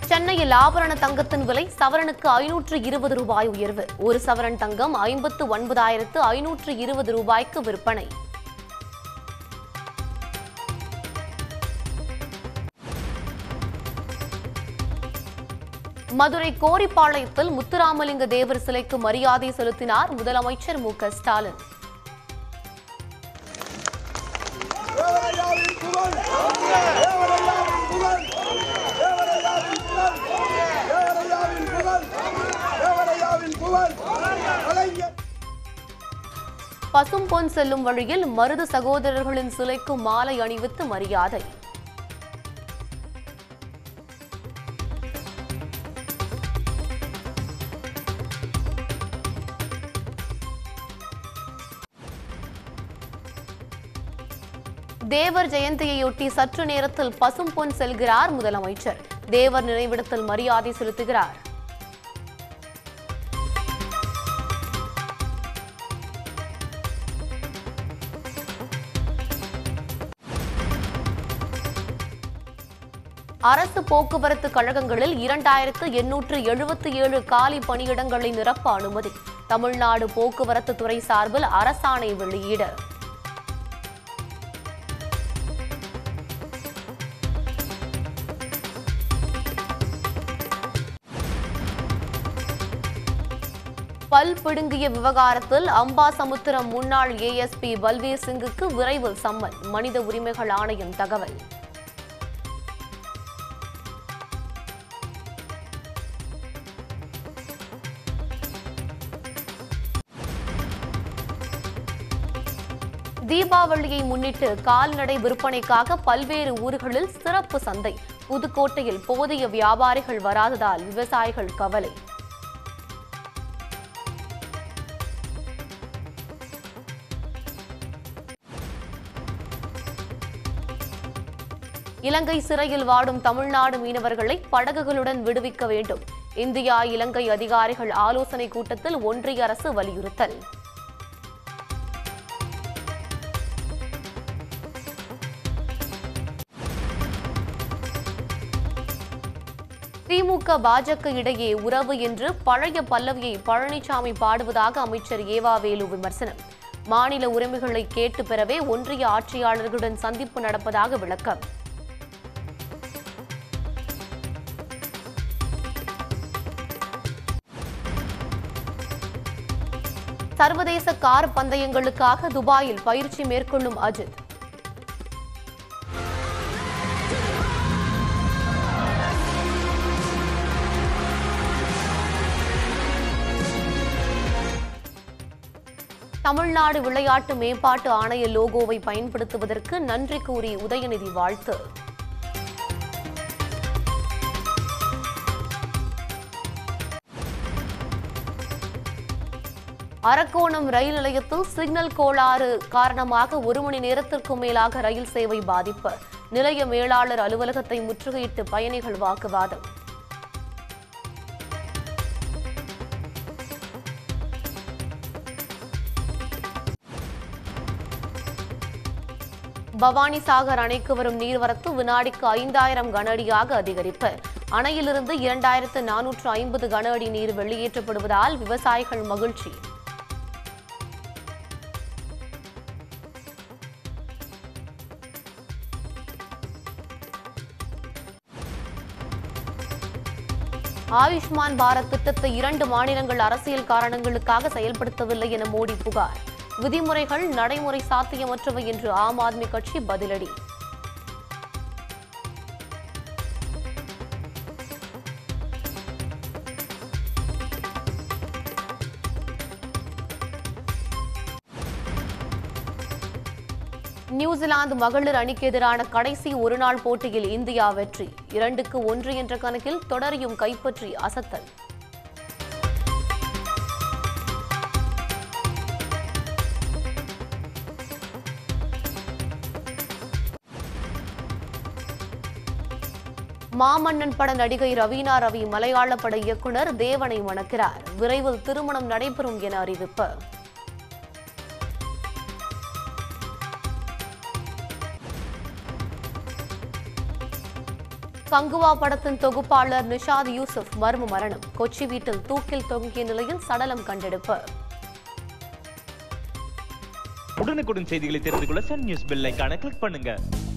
சென்னையில் ஆபரண தங்கத்தின் விலை சவரனுக்கு ஐநூற்று இருபது ரூபாய் உயர்வு ஒரு சவரன் தங்கம் ஐம்பத்து ஒன்பதாயிரத்து ஐநூற்று இருபது ரூபாய்க்கு விற்பனை மதுரை கோரிப்பாளையத்தில் முத்துராமலிங்க தேவர் சிலைக்கு மரியாதை செலுத்தினார் முதலமைச்சர் மு க ஸ்டாலின் தேவரையாவின் புகழ் தேவரையாவின் புகழ் தேவரையாவின் புகழ் தேவரையாவின் புகழ் தேவரையாவின் புகழ் கலைஞர் பசும்பொன் செல்லும் வழியில் மருது சகோதரர்களின் சிலைக்கு மாலை அணிவித்து மரியாதை தேவர் ஜெயந்தியையொட்டி சற்று நேரத்தில் பசும்பொன் செல்கிறார் முதலமைச்சர் தேவர் நினைவிடத்தில் மரியாதை செலுத்துகிறார் அரசு போக்குவரத்து கழகங்களில் இரண்டாயிரத்து எண்ணூற்று எழுபத்தி ஏழு காலி பணியிடங்களை நிரப்ப அனுமதி தமிழ்நாடு போக்குவரத்து துறை சார்பில் அரசாணை வெளியீடு பல் பிடுங்கிய விவகாரத்தில் அம்பாசமுத்திரம் முன்னாள் ஏஎஸ்பி பல்வீர் சிங்குக்கு விரைவில் சம்மன் மனித உரிமைகள் ஆணையம் தகவல் தீபாவளியை முன்னிட்டு கால்நடை விற்பனைக்காக பல்வேறு ஊர்களில் சிறப்பு சந்தை புதுக்கோட்டையில் போதிய வியாபாரிகள் வராததால் விவசாயிகள் கவலை இலங்கை சிறையில் வாடும் தமிழ்நாடு மீனவர்களை படகுகளுடன் விடுவிக்க வேண்டும் இந்தியா இலங்கை அதிகாரிகள் ஆலோசனை கூட்டத்தில் ஒன்றிய அரசு வலியுறுத்தல் திமுக பாஜக இடையே உறவு என்று பழைய பல்லவியை பழனிசாமி பாடுவதாக அமைச்சர் ஏவா வேலு விமர்சனம் மாநில உரிமைகளை கேட்டு பெறவே ஒன்றிய ஆட்சியாளர்களுடன் சந்திப்பு நடப்பதாக விளக்கம் சர்வதேச கார் பந்தயங்களுக்காக துபாயில் பயிற்சி மேற்கொள்ளும் அஜித் தமிழ்நாடு விளையாட்டு மேம்பாட்டு ஆணைய லோகோவை பயன்படுத்துவதற்கு நன்றி கூறி உதயநிதி வாழ்த்து அரக்கோணம் ரயில் நிலையத்தில் சிக்னல் கோளாறு காரணமாக ஒரு மணி நேரத்திற்கும் மேலாக ரயில் சேவை பாதிப்பு நிலைய மேலாளர் அலுவலகத்தை முற்றுகையிட்டு பயணிகள் வாக்குவாதம் பவானிசாகர் அணைக்கு வரும் நீர்வரத்து வினாடிக்கு ஐந்தாயிரம் கன அடியாக அதிகரிப்பு அணையிலிருந்து இரண்டாயிரத்து நானூற்று ஐம்பது கன அடி நீர் வெளியேற்றப்படுவதால் விவசாயிகள் மகிழ்ச்சி ஆயுஷ்மான் பாரத் திட்டத்தை இரண்டு மாநிலங்கள் அரசியல் காரணங்களுக்காக செயல்படுத்தவில்லை என மோடி புகார் விதிமுறைகள் நடைமுறை சாத்தியமற்றவை என்று ஆம் ஆத்மி கட்சி பதிலடி நியூசிலாந்து மகளிர் அணிக்கு எதிரான கடைசி ஒருநாள் போட்டியில் இந்தியா வெற்றி இரண்டுக்கு ஒன்று என்ற கணக்கில் தொடரையும் கைப்பற்றி அசத்தல் மாமன்னன் பட நடிகை ரவீனா ரவி மலையாள பட இயக்குனர் தேவனை மணக்கிறார் விரைவில் திருமணம் நடைபெறும் என அறிவிப்பு கங்குவா படத்தின் தொகுப்பாளர் நிஷாத் யூசுப் மர்ம மரணம் கொச்சி வீட்டில் தூக்கில் தொங்கிய நிலையில் சடலம் கண்டெடுப்பு உடனுக்குடன் செய்திகளை தெரிந்து கொள்ள சன் நியூஸ் பெல் ஐகானை கிளிக் பண்ணுங்க